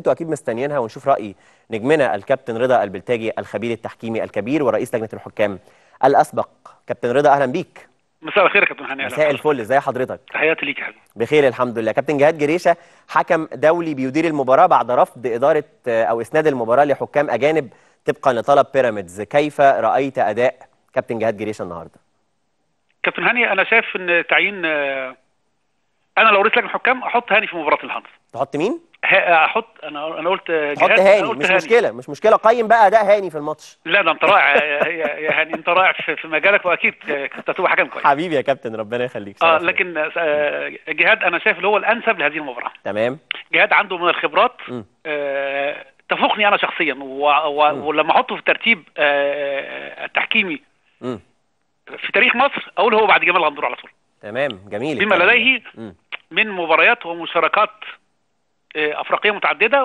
انتوا اكيد مستنيينها ونشوف راي نجمنا الكابتن رضا البلتاجي الخبير التحكيمي الكبير ورئيس لجنه الحكام الاسبق كابتن رضا اهلا بيك مساء الخير يا كابتن هاني مساء الفل ازي حضرتك تحياتي ليك يا حبيبي بخير الحمد لله كابتن جهاد جريشه حكم دولي بيدير المباراه بعد رفض اداره او اسناد المباراه لحكام اجانب طبقا لطلب بيراميدز كيف رايت اداء كابتن جهاد جريشه النهارده كابتن هاني انا شايف ان تعيين آه، انا لو رئيس لجنه حكام احط هاني في مباراه الهانز تحط مين ها- احط انا انا قلت تحط جهاد، هاني أنا قلت مش مشكله مش مشكله قيم بقى اداء هاني في الماتش لا ده انت رائع يا- يا يا هاني انت رائع في في مجالك واكيد كنت هتبقى حكم كويس حبيبي يا كابتن ربنا يخليك اه شرف ليا. لكن آه، جهاد انا شايف اللي هو الانسب لهذه المباراه تمام جهاد عنده من الخبرات م. آه، تفوقني انا شخصيا و- و- ولما احطه في الترتيب آه، التحكيمي مم. في تاريخ مصر اقول هو بعد جمال غندور على طول تمام جميل بما الكلام ده. لديه مم. من مباريات ومشاركات آه، افريقيه متعدده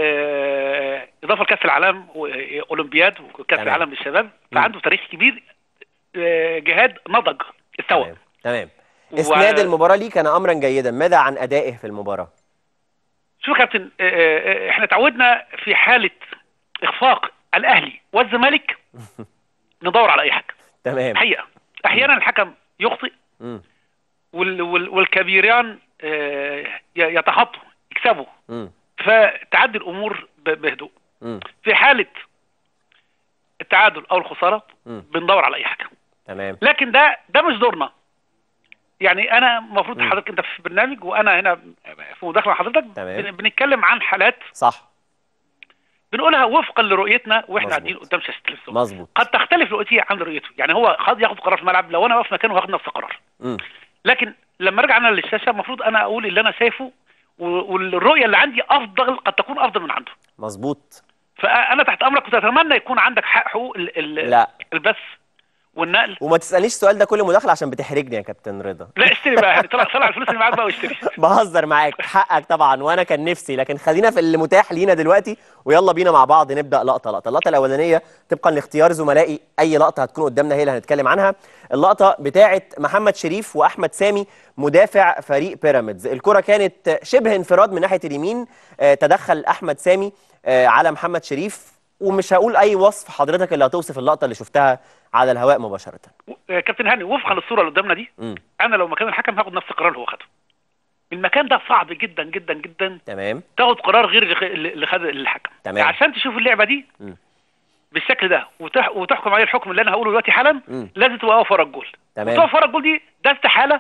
واضافه لكاس العالم واولمبياد وكاس تمام. العالم للشباب فعنده تاريخ كبير آه، جهاد نضج استوى تمام تمام و- اسناد المباراه ليه كان امرا جيدا ماذا عن ادائه في المباراه شوف يا كابتن آه، آه، احنا تعودنا في حاله اخفاق الاهلي والزمالك ندور على اي حاجه تمام حقيقه احيانا الحكم يخطئ مم. وال وال والكبيران آه، ي- يتحطوا يكسبوا مم. فتعدي الامور ب- بهدوء مم. في حاله التعادل او الخساره مم. بندور على اي حاجه تمام لكن ده ده مش دورنا يعني انا المفروض مم. حضرتك انت في برنامج وانا هنا في مداخله مع حضرتك تمام. بن- بنتكلم عن حالات صح بنقولها وفقا لرؤيتنا واحنا مظبوط. قاعدين قدام شاشه التلفزيون مظبوط قد تختلف رؤيتي عن رؤيته يعني هو قد ياخد قرار في الملعب لو انا واقف مكانه هاخد نفس القرار مم. لكن لما ارجع انا للشاشه المفروض انا اقول اللي انا شايفه و- والرؤيه اللي عندي افضل قد تكون افضل من عنده مظبوط فانا تحت امرك كنت اتمنى يكون عندك حق حقوق ال- ال- لا البث والنقل وما تسالنيش السؤال ده كل مداخله عشان بتحرجني يا كابتن رضا لا اشتري بقى يعني طلع طلع الفلوس اللي معاك بقى واشتري بهزر معاك حقك طبعا وانا كان نفسي لكن خلينا في اللي متاح لينا دلوقتي ويلا بينا مع بعض نبدا لقطه لقطه اللقطه الاولانيه طبقا لاختيار زملائي اي لقطه هتكون قدامنا هي اللي هنتكلم عنها اللقطه بتاعه محمد شريف واحمد سامي مدافع فريق بيراميدز الكره كانت شبه انفراد من ناحيه اليمين آه، تدخل احمد سامي آه، على محمد شريف ومش هقول اي وصف حضرتك اللي هتوصف اللقطه اللي شفتها على الهواء مباشره و- كابتن هاني وفقا للصوره اللي قدامنا دي امم انا لو مكان الحكم هاخد نفس القرار اللي هو خده المكان ده صعب جدا جدا جدا تمام تاخد قرار غير اللي خ- اللي خد الحكم تمام. عشان تشوف اللعبه دي مم. بالشكل ده وتح وتحكم عليه الحكم اللي انا هقوله دلوقتي حالا مم. لازم تبقى واقف ورا الجول تمام. وتقف ورا الجول دي ده استحاله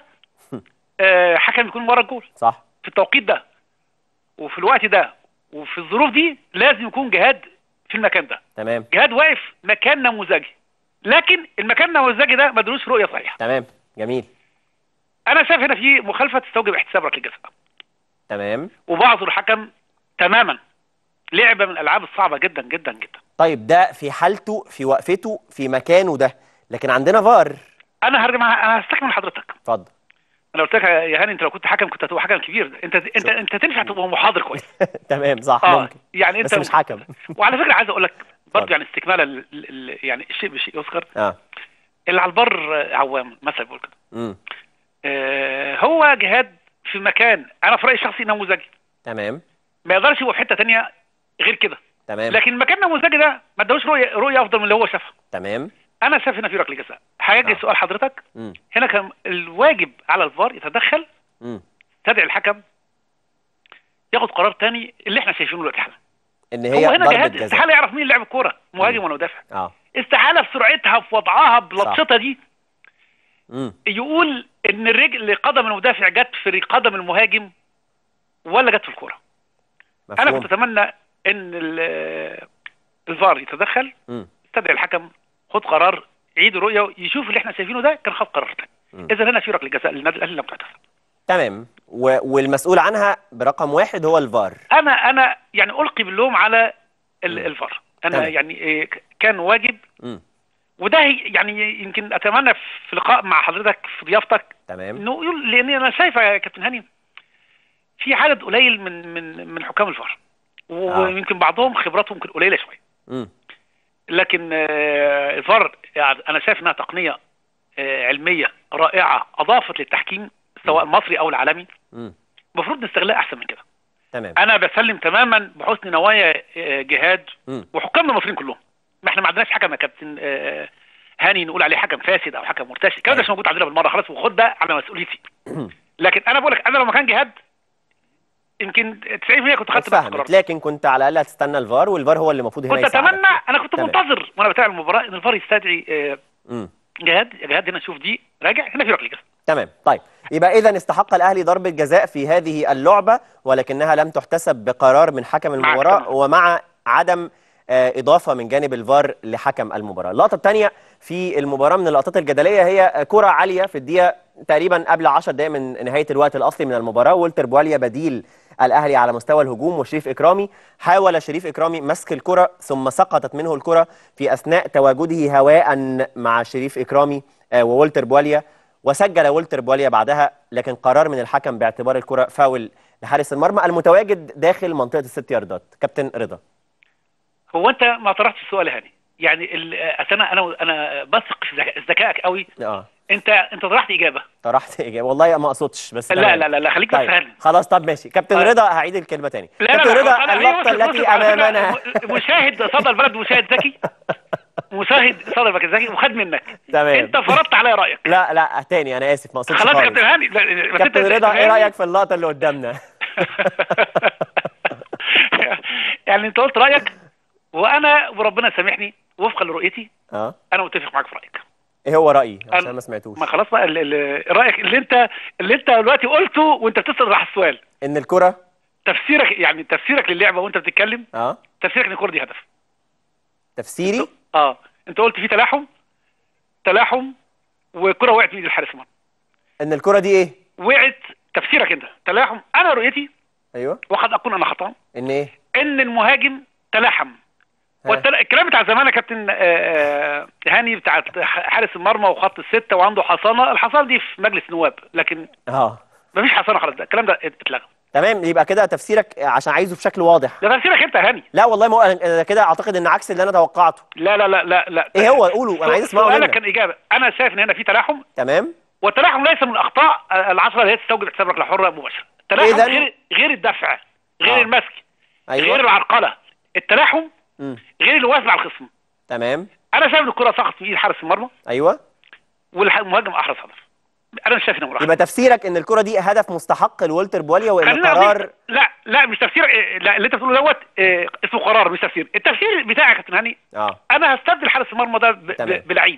آه حكم يكون ورا الجول صح في التوقيت ده وفي الوقت ده وفي الظروف دي لازم يكون جهاد في المكان ده تمام جهاد واقف مكان نموذجي لكن المكان النموذجي ده مدروس رؤيه صحيحه تمام جميل انا شايف هنا في مخالفه تستوجب احتساب ركله الجزاء تمام وبعض الحكم تماما لعبه من الالعاب الصعبه جدا جدا جدا طيب ده في حالته في وقفته في مكانه ده لكن عندنا فار انا هرجع مع- انا هستكمل حضرتك اتفضل انا قلت لك يا هاني انت لو كنت حكم كنت هتبقى حكم كبير انت انت شكرا. انت تنفع تبقى محاضر كويس تمام صح اه ممكن يعني انت بس مش حكم وعلى فكره عايز اقول لك اتفضل. برضه يعني استكمالا لل- لل- يعني الشيء بشيء يذكر اه اللي على البر آه، عوام مثلا بيقول كده امم آه، هو جهاد في مكان انا في رايي الشخصي نموذجي تمام ما يقدرش يبقى في حته ثانيه غير كده تمام لكن المكان النموذجي ده ما اداهوش رؤيه رؤيه افضل من اللي هو شافها تمام انا شايف هنا في ركله جزاء هيجي آه. سؤال حضرتك امم هنا كان الواجب على الفار يتدخل امم تدعي الحكم ياخد قرار تاني اللي احنا شايفينه دلوقتي حالا ان هو هي هنا ضربه جهاد جزاء استحاله يعرف مين اللي لعب الكوره مهاجم ولا مدافع اه استحاله في سرعتها في وضعها بلطشتها دي امم يقول ان الرجل قدم المدافع جت في قدم المهاجم ولا جت في الكوره انا مفهوم كنت اتمنى ان ال- الفار يتدخل امم يستدعي الحكم خد قرار يعيد الرؤيه يشوف اللي احنا شايفينه ده كان خد قرار تاني مم. اذا هنا في ركله جزاء للنادي الاهلي لم تحتسب تمام و... والمسؤول عنها برقم واحد هو الفار انا انا يعني القي باللوم على ال- مم. الفار انا تمام. يعني إيه، ك- كان واجب امم وده هي- يعني يمكن اتمنى في لقاء مع حضرتك في ضيافتك تمام انه يقول لان انا شايفه يا كابتن هاني في عدد قليل من من من حكام الفار ويمكن بعضهم خبراتهم يمكن قليله شويه امم لكن آه، الفار يعني انا شايف انها تقنيه آه، علميه رائعه اضافت للتحكيم سواء المصري او العالمي امم المفروض نستغلها احسن من كده تمام انا بسلم تماما بحسن نوايا آه، جهاد مم. وحكامنا المصريين كلهم ما احنا ما عندناش حكم يا كابتن آه، هاني نقول عليه حكم فاسد او حكم مرتشي الكلام ده مش موجود عندنا بالمره خلاص وخد ده على مسؤوليتي لكن انا بقول لك انا لو مكان جهاد يمكن 90% كنت خدت نفس القرار اتفهمت لكن كنت على الاقل هتستنى الفار والفار هو اللي المفروض هنا كنت يساعدك. اتمنى انا كنت تمام. منتظر وانا بتابع المباراه ان الفار يستدعي آه، مم. جهاد يا جهاد هنا شوف دي راجع هنا في ركله جزاء تمام طيب يبقى اذا استحق الاهلي ضربه جزاء في هذه اللعبه ولكنها لم تحتسب بقرار من حكم المباراه تمام. ومع عدم آه، اضافه من جانب الفار لحكم المباراه اللقطه الثانيه في المباراه من اللقطات الجدليه هي كره عاليه في الدقيقه تقريبا قبل 10 دقائق من نهايه الوقت الاصلي من المباراه والتر بواليا بديل الاهلي على مستوى الهجوم وشريف اكرامي حاول شريف اكرامي مسك الكره ثم سقطت منه الكره في اثناء تواجده هواء مع شريف اكرامي آه، وولتر بواليا وسجل وولتر بواليا بعدها لكن قرار من الحكم باعتبار الكره فاول لحارس المرمى المتواجد داخل منطقه الست ياردات كابتن رضا هو انت ما طرحتش السؤال يا هاني يعني ال- آه، أصل انا انا انا بثق في ذكاء- ذكائك قوي اه انت انت طرحت اجابه طرحت اجابه والله ما اقصدش بس لا تمام. لا لا لا خليك بس طيب هاني خلاص طب ماشي كابتن طيب. رضا هعيد الكلمه تاني لا لا كابتن لا رضا أنا- أيوة، اللقطه بص- التي بص- على فكرة امامنا م- مشاهد صدى البلد مشاهد ذكي مشاهد صدى البلد ذكي وخد منك تمام. انت فرضت عليا رايك لا لا تاني انا اسف ما اقصدش خلاص يا خالص كابتن هاني لا، بس كابتن أنت- رضا ايه هاني- رايك في اللقطه اللي قدامنا يعني انت قلت رايك وانا وربنا يسامحني وفقا لرؤيتي اه انا متفق معاك في رايك ايه هو رايي عشان أنا- ما سمعتوش ما خلاص بقى ال- ال- رايك اللي انت اللي انت دلوقتي قلته وانت بتسال على السؤال ان الكره تفسيرك يعني تفسيرك للعبه وانت بتتكلم اه تفسيرك ان الكوره دي هدف تفسيري اه انت قلت في تلاحم تلاحم والكره وقعت من ايد الحارس المرمى ان الكره دي ايه وقعت تفسيرك انت تلاحم انا رؤيتي ايوه وقد اكون انا خطا ان ايه ان المهاجم تلاحم ها. والتل... الكلام بتاع زمان يا كابتن آه، آه، هاني بتاع حارس المرمى وخط السته وعنده حصانه الحصانه دي في مجلس نواب لكن اه مفيش حصانه خلاص ده الكلام ده اتلغى تمام يبقى كده تفسيرك عشان عايزه بشكل واضح ده تفسيرك انت يا هاني لا والله ما هو أنا كده اعتقد ان عكس اللي انا توقعته لا لا لا لا لا ايه هو قوله انا عايز اسمعه سؤالك منك كان اجابه انا شايف ان هنا في تلاحم تمام والتلاحم ليس من الاخطاء العشره اللي هي تستوجب حساب ركله حره مباشره التلاحم إذن- غير غير الدفع غير آه. المسك غير ايوه العرقله التلاحم مم. غير الوزن على الخصم تمام انا شايف ان الكره سقطت في ايد حارس المرمى ايوه والمهاجم احرز هدف انا مش شايف انه مراقبه يبقى تفسيرك ان الكره دي هدف مستحق لولتر بواليا وان خلينا قرار أضيف- لا لا مش تفسير إيه، لا اللي انت بتقوله دوت إيه، اسمه قرار مش تفسير التفسير بتاعي يا كابتن هاني اه انا هستبدل حارس المرمى ده ب- تمام. ب- بلعيب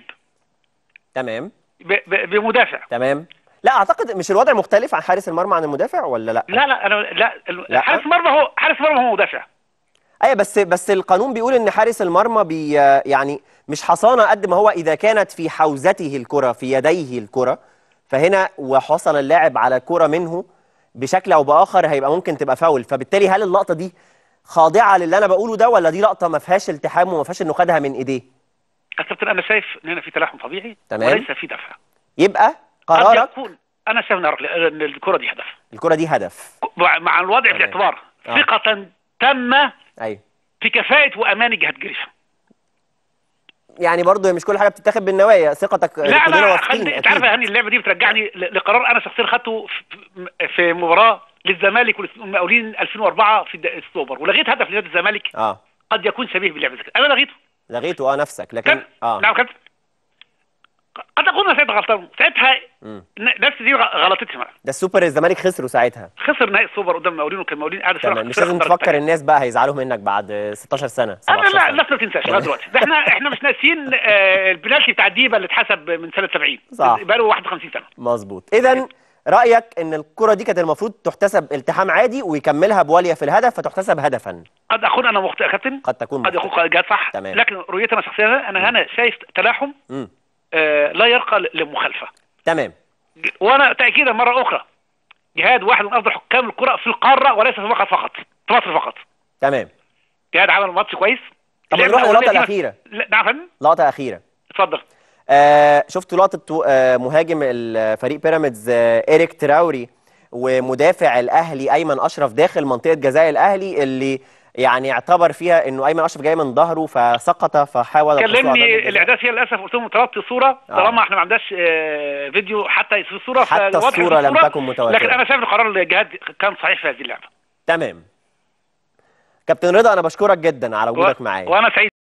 تمام ب- ب- بمدافع تمام لا اعتقد مش الوضع مختلف عن حارس المرمى عن المدافع ولا لا لا لا انا لا, لا. حارس المرمى هو حارس المرمى هو مدافع ايوه بس بس القانون بيقول ان حارس المرمى بي يعني مش حصانه قد ما هو اذا كانت في حوزته الكره في يديه الكره فهنا وحصل اللاعب على كره منه بشكل او باخر هيبقى ممكن تبقى فاول فبالتالي هل اللقطه دي خاضعه للي انا بقوله ده ولا دي لقطه ما فيهاش التحام وما فيهاش انه خدها من ايديه يا كابتن انا شايف ان هنا في تلاحم طبيعي تمام. وليس في دفع يبقى قد قرارك يكون انا شايف ان إن الكره دي هدف الكره دي هدف مع مع الوضع في تمام. الاعتبار آه. ثقة تامة ايوه في كفاءة وأمان جهاد جريشة يعني برضه مش كل حاجه بتتاخد بالنوايا ثقتك لا كلنا لا واثقين خد... انت أكيد. عارف يا هاني اللعبة دي بترجعني ل- لقرار أنا شخصيا خدته في- في مباراة للزمالك والمقاولين 2004 في الد- السوبر ولغيت هدف لنادي الزمالك اه قد يكون شبيه باللعبة زي كده أنا لغيته لغيته اه نفسك لكن كان اه نعم كابتن قد أكون أنا ساعتها غلطان ساعتها مم. ن- نفس دي غ- غلطتي معاه ده السوبر الزمالك خسروا ساعتها خسر نهائي السوبر قدام المقاولين وكان المقاولين قاعد تمام مش لازم تفكر الناس بقى هيزعلوا منك بعد 16 سنه انا 17 لا سنه الناس ما تنساش لغايه دلوقتي ده احنا احنا مش ناسيين آه، البنالتي بتاع ديبا اللي اتحسب من سنه 70 صح. بقى له 51 سنه مظبوط اذا رايك ان الكره دي كانت المفروض تحتسب التحام عادي ويكملها بواليا في الهدف فتحتسب هدفا قد اكون انا مخطئ يا كابتن قد تكون قد مخطئ. يكون جات صح تمام. لكن رؤيتي انا شخصيا انا هنا شايف تلاحم مم. آه، لا يرقى ل- للمخالفه تمام ج- وانا تاكيدا مره اخرى جهاد واحد من افضل حكام الكره في القاره وليس في مصر فقط في مصر فقط تمام جهاد عمل ماتش كويس طب اللعبة نروح للقطه الأولانية دي- الاخيره لا نعم يا فندم لقطه اخيره اتفضل آه شفتوا لقطه آه مهاجم الفريق بيراميدز آه ايريك تراوري ومدافع الاهلي ايمن اشرف داخل منطقه جزاء الاهلي اللي يعني اعتبر فيها انه ايمن اشرف جاي من ظهره فسقط فحاول الحصول على ضربة كلمني جزاء. الاعداد فيها للاسف قلت لهم طلبت صوره آه. طالما احنا ما عندناش آه، فيديو حتى في الصوره حتى فواضح في الصورة لم تكن متواترة. لكن انا شايف ان قرار الجهاد كان صحيح في هذه اللعبه تمام كابتن رضا انا بشكرك جدا على وجودك معايا وانا سعيد